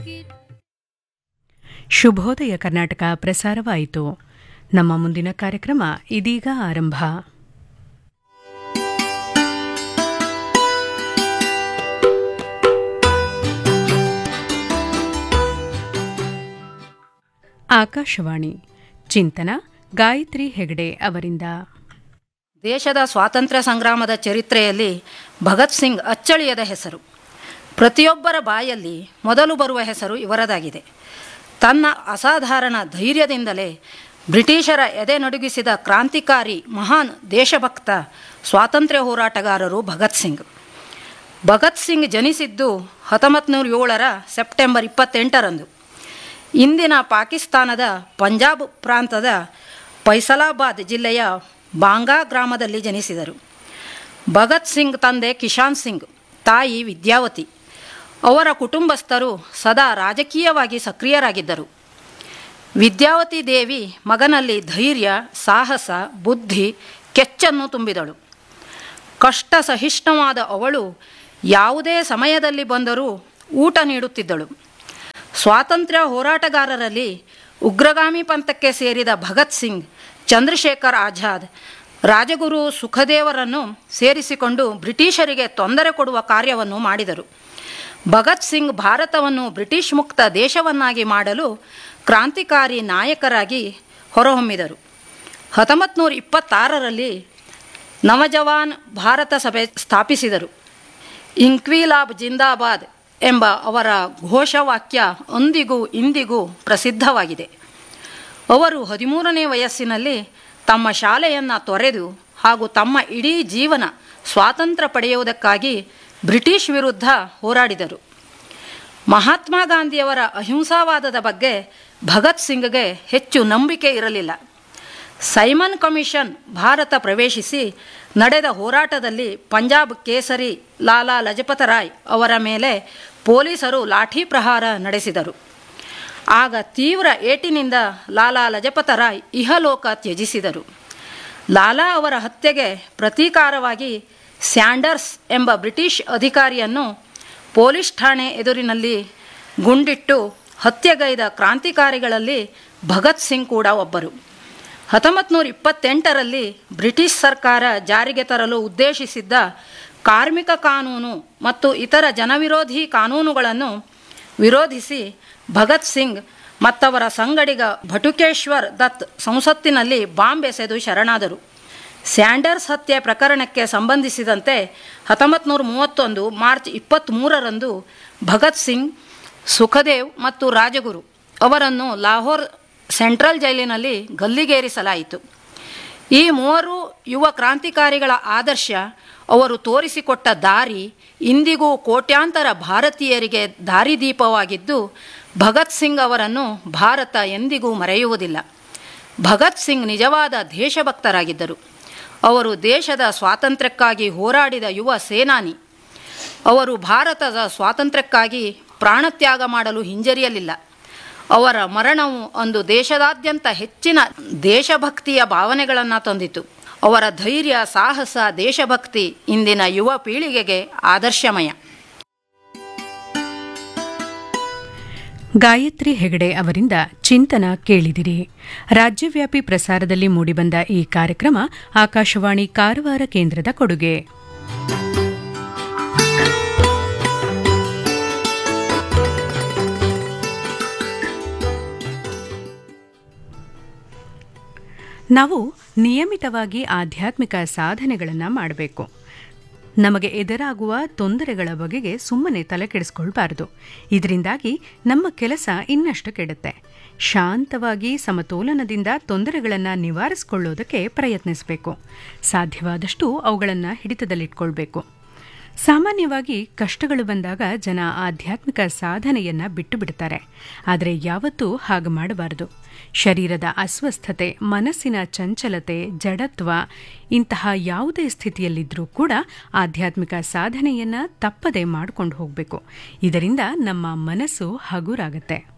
ಶುಭೋದಯ ಕರ್ನಾಟಕ ಪ್ರಸಾರವಾಯಿತು ನಮ್ಮ ಮುಂದಿನ ಕಾರ್ಯಕ್ರಮ ಇದೀಗ ಆರಂಭ ಆಕಾಶವಾಣಿ ಚಿಂತನ ಗಾಯತ್ರಿ ಹೆಗಡೆ ಅವರಿಂದ ದೇಶದ ಸ್ವಾತಂತ್ರ್ಯ ಸಂಗ್ರಾಮದ ಚರಿತ್ರೆಯಲ್ಲಿ ಭಗತ್ ಸಿಂಗ್ ಅಚ್ಚಳಿಯದ ಹೆಸರು ಪ್ರತಿಯೊಬ್ಬರ ಬಾಯಲ್ಲಿ ಮೊದಲು ಬರುವ ಹೆಸರು ಇವರದಾಗಿದೆ ತನ್ನ ಅಸಾಧಾರಣ ಧೈರ್ಯದಿಂದಲೇ ಬ್ರಿಟಿಷರ ಎದೆ ನಡುಗಿಸಿದ ಕ್ರಾಂತಿಕಾರಿ ಮಹಾನ್ ದೇಶಭಕ್ತ ಸ್ವಾತಂತ್ರ್ಯ ಹೋರಾಟಗಾರರು ಭಗತ್ ಸಿಂಗ್ ಭಗತ್ ಸಿಂಗ್ ಜನಿಸಿದ್ದು ಹತ್ತೊಂಬತ್ತು ನೂರ ಏಳರ ಸೆಪ್ಟೆಂಬರ್ ಇಪ್ಪತ್ತೆಂಟರಂದು ಇಂದಿನ ಪಾಕಿಸ್ತಾನದ ಪಂಜಾಬ್ ಪ್ರಾಂತದ ಫೈಸಲಾಬಾದ್ ಜಿಲ್ಲೆಯ ಬಾಂಗಾ ಗ್ರಾಮದಲ್ಲಿ ಜನಿಸಿದರು ಭಗತ್ ಸಿಂಗ್ ತಂದೆ ಕಿಶಾನ್ ಸಿಂಗ್ ತಾಯಿ ವಿದ್ಯಾವತಿ ಅವರ ಕುಟುಂಬಸ್ಥರು ಸದಾ ರಾಜಕೀಯವಾಗಿ ಸಕ್ರಿಯರಾಗಿದ್ದರು ವಿದ್ಯಾವತಿ ದೇವಿ ಮಗನಲ್ಲಿ ಧೈರ್ಯ ಸಾಹಸ ಬುದ್ಧಿ ಕೆಚ್ಚನ್ನು ತುಂಬಿದಳು ಕಷ್ಟ ಸಹಿಷ್ಣುವಾದ ಅವಳು ಯಾವುದೇ ಸಮಯದಲ್ಲಿ ಬಂದರೂ ಊಟ ನೀಡುತ್ತಿದ್ದಳು ಸ್ವಾತಂತ್ರ್ಯ ಹೋರಾಟಗಾರರಲ್ಲಿ ಉಗ್ರಗಾಮಿ ಪಂಥಕ್ಕೆ ಸೇರಿದ ಭಗತ್ ಸಿಂಗ್ ಚಂದ್ರಶೇಖರ್ ಆಜಾದ್ ರಾಜಗುರು ಸುಖದೇವರನ್ನು ಸೇರಿಸಿಕೊಂಡು ಬ್ರಿಟಿಷರಿಗೆ ತೊಂದರೆ ಕೊಡುವ ಕಾರ್ಯವನ್ನು ಮಾಡಿದರು ಭಗತ್ ಸಿಂಗ್ ಭಾರತವನ್ನು ಬ್ರಿಟಿಷ್ ಮುಕ್ತ ದೇಶವನ್ನಾಗಿ ಮಾಡಲು ಕ್ರಾಂತಿಕಾರಿ ನಾಯಕರಾಗಿ ಹೊರಹೊಮ್ಮಿದರು ಹತ್ತೊಂಬತ್ತು ನೂರ ಇಪ್ಪತ್ತಾರರಲ್ಲಿ ನವಜವಾನ್ ಭಾರತ ಸಭೆ ಸ್ಥಾಪಿಸಿದರು ಇಂಕ್ವಿಲಾಬ್ ಜಿಂದಾಬಾದ್ ಎಂಬ ಅವರ ಘೋಷವಾಕ್ಯ ಅಂದಿಗೂ ಇಂದಿಗೂ ಪ್ರಸಿದ್ಧವಾಗಿದೆ ಅವರು ಹದಿಮೂರನೇ ವಯಸ್ಸಿನಲ್ಲಿ ತಮ್ಮ ಶಾಲೆಯನ್ನು ತೊರೆದು ಹಾಗೂ ತಮ್ಮ ಇಡೀ ಜೀವನ ಸ್ವಾತಂತ್ರ್ಯ ಪಡೆಯುವುದಕ್ಕಾಗಿ ಬ್ರಿಟಿಷ್ ವಿರುದ್ಧ ಹೋರಾಡಿದರು ಮಹಾತ್ಮ ಗಾಂಧಿಯವರ ಅಹಿಂಸಾವಾದದ ಬಗ್ಗೆ ಭಗತ್ ಸಿಂಗ್ಗೆ ಹೆಚ್ಚು ನಂಬಿಕೆ ಇರಲಿಲ್ಲ ಸೈಮನ್ ಕಮಿಷನ್ ಭಾರತ ಪ್ರವೇಶಿಸಿ ನಡೆದ ಹೋರಾಟದಲ್ಲಿ ಪಂಜಾಬ್ ಕೇಸರಿ ಲಾಲಾ ಲಜಪತ ರಾಯ್ ಅವರ ಮೇಲೆ ಪೊಲೀಸರು ಲಾಠಿ ಪ್ರಹಾರ ನಡೆಸಿದರು ಆಗ ತೀವ್ರ ಏಟಿನಿಂದ ಲಾಲಾ ಲಜಪತ ರಾಯ್ ಇಹಲೋಕ ತ್ಯಜಿಸಿದರು ಲಾಲಾ ಅವರ ಹತ್ಯೆಗೆ ಪ್ರತೀಕಾರವಾಗಿ ಸ್ಯಾಂಡರ್ಸ್ ಎಂಬ ಬ್ರಿಟಿಷ್ ಅಧಿಕಾರಿಯನ್ನು ಪೊಲೀಸ್ ಠಾಣೆ ಎದುರಿನಲ್ಲಿ ಗುಂಡಿಟ್ಟು ಹತ್ಯೆಗೈದ ಕ್ರಾಂತಿಕಾರಿಗಳಲ್ಲಿ ಭಗತ್ ಸಿಂಗ್ ಕೂಡ ಒಬ್ಬರು ಹತ್ತೊಂಬತ್ತು ನೂರ ಇಪ್ಪತ್ತೆಂಟರಲ್ಲಿ ಬ್ರಿಟಿಷ್ ಸರ್ಕಾರ ಜಾರಿಗೆ ತರಲು ಉದ್ದೇಶಿಸಿದ್ದ ಕಾರ್ಮಿಕ ಕಾನೂನು ಮತ್ತು ಇತರ ಜನವಿರೋಧಿ ಕಾನೂನುಗಳನ್ನು ವಿರೋಧಿಸಿ ಭಗತ್ ಸಿಂಗ್ ಮತ್ತವರ ಸಂಗಡಿಗ ಭಟುಕೇಶ್ವರ್ ದತ್ ಸಂಸತ್ತಿನಲ್ಲಿ ಬಾಂಬ್ ಎಸೆದು ಶರಣಾದರು ಸ್ಯಾಂಡರ್ಸ್ ಹತ್ಯೆ ಪ್ರಕರಣಕ್ಕೆ ಸಂಬಂಧಿಸಿದಂತೆ ಹತ್ತೊಂಬತ್ತು ನೂರ ಮೂವತ್ತೊಂದು ಮಾರ್ಚ್ ಇಪ್ಪತ್ತ್ಮೂರರಂದು ಭಗತ್ ಸಿಂಗ್ ಸುಖದೇವ್ ಮತ್ತು ರಾಜಗುರು ಅವರನ್ನು ಲಾಹೋರ್ ಸೆಂಟ್ರಲ್ ಜೈಲಿನಲ್ಲಿ ಗಲ್ಲಿಗೇರಿಸಲಾಯಿತು ಈ ಮೂವರು ಯುವ ಕ್ರಾಂತಿಕಾರಿಗಳ ಆದರ್ಶ ಅವರು ತೋರಿಸಿಕೊಟ್ಟ ದಾರಿ ಇಂದಿಗೂ ಕೋಟ್ಯಾಂತರ ಭಾರತೀಯರಿಗೆ ದಾರಿದೀಪವಾಗಿದ್ದು ಭಗತ್ ಸಿಂಗ್ ಅವರನ್ನು ಭಾರತ ಎಂದಿಗೂ ಮರೆಯುವುದಿಲ್ಲ ಭಗತ್ ಸಿಂಗ್ ನಿಜವಾದ ದೇಶಭಕ್ತರಾಗಿದ್ದರು ಅವರು ದೇಶದ ಸ್ವಾತಂತ್ರ್ಯಕ್ಕಾಗಿ ಹೋರಾಡಿದ ಯುವ ಸೇನಾನಿ ಅವರು ಭಾರತದ ಸ್ವಾತಂತ್ರ್ಯಕ್ಕಾಗಿ ಪ್ರಾಣತ್ಯಾಗ ಮಾಡಲು ಹಿಂಜರಿಯಲಿಲ್ಲ ಅವರ ಮರಣವು ಒಂದು ದೇಶದಾದ್ಯಂತ ಹೆಚ್ಚಿನ ದೇಶಭಕ್ತಿಯ ಭಾವನೆಗಳನ್ನು ತಂದಿತು ಅವರ ಧೈರ್ಯ ಸಾಹಸ ದೇಶಭಕ್ತಿ ಇಂದಿನ ಯುವ ಪೀಳಿಗೆಗೆ ಆದರ್ಶಮಯ ಗಾಯತ್ರಿ ಹೆಗಡೆ ಅವರಿಂದ ಚಿಂತನ ಕೇಳಿದಿರಿ ರಾಜ್ಯವ್ಯಾಪಿ ಪ್ರಸಾರದಲ್ಲಿ ಮೂಡಿಬಂದ ಈ ಕಾರ್ಯಕ್ರಮ ಆಕಾಶವಾಣಿ ಕಾರವಾರ ಕೇಂದ್ರದ ಕೊಡುಗೆ ನಾವು ನಿಯಮಿತವಾಗಿ ಆಧ್ಯಾತ್ಮಿಕ ಸಾಧನೆಗಳನ್ನು ಮಾಡಬೇಕು ನಮಗೆ ಎದುರಾಗುವ ತೊಂದರೆಗಳ ಬಗೆಗೆ ಸುಮ್ಮನೆ ತಲೆ ಕೆಡಿಸ್ಕೊಳ್ಬಾರ್ದು ಇದರಿಂದಾಗಿ ನಮ್ಮ ಕೆಲಸ ಇನ್ನಷ್ಟು ಕೆಡುತ್ತೆ ಶಾಂತವಾಗಿ ಸಮತೋಲನದಿಂದ ತೊಂದರೆಗಳನ್ನು ನಿವಾರಿಸಿಕೊಳ್ಳೋದಕ್ಕೆ ಪ್ರಯತ್ನಿಸಬೇಕು ಸಾಧ್ಯವಾದಷ್ಟು ಅವುಗಳನ್ನು ಹಿಡಿತದಲ್ಲಿಟ್ಕೊಳ್ಬೇಕು ಸಾಮಾನ್ಯವಾಗಿ ಕಷ್ಟಗಳು ಬಂದಾಗ ಜನ ಆಧ್ಯಾತ್ಮಿಕ ಸಾಧನೆಯನ್ನ ಬಿಟ್ಟು ಬಿಡ್ತಾರೆ ಆದರೆ ಯಾವತ್ತೂ ಹಾಗೆ ಮಾಡಬಾರದು ಶರೀರದ ಅಸ್ವಸ್ಥತೆ ಮನಸ್ಸಿನ ಚಂಚಲತೆ ಜಡತ್ವ ಇಂತಹ ಯಾವುದೇ ಸ್ಥಿತಿಯಲ್ಲಿದ್ದರೂ ಕೂಡ ಆಧ್ಯಾತ್ಮಿಕ ಸಾಧನೆಯನ್ನ ತಪ್ಪದೆ ಮಾಡ್ಕೊಂಡು ಹೋಗಬೇಕು ಇದರಿಂದ ನಮ್ಮ ಮನಸ್ಸು ಹಗುರಾಗತ್ತೆ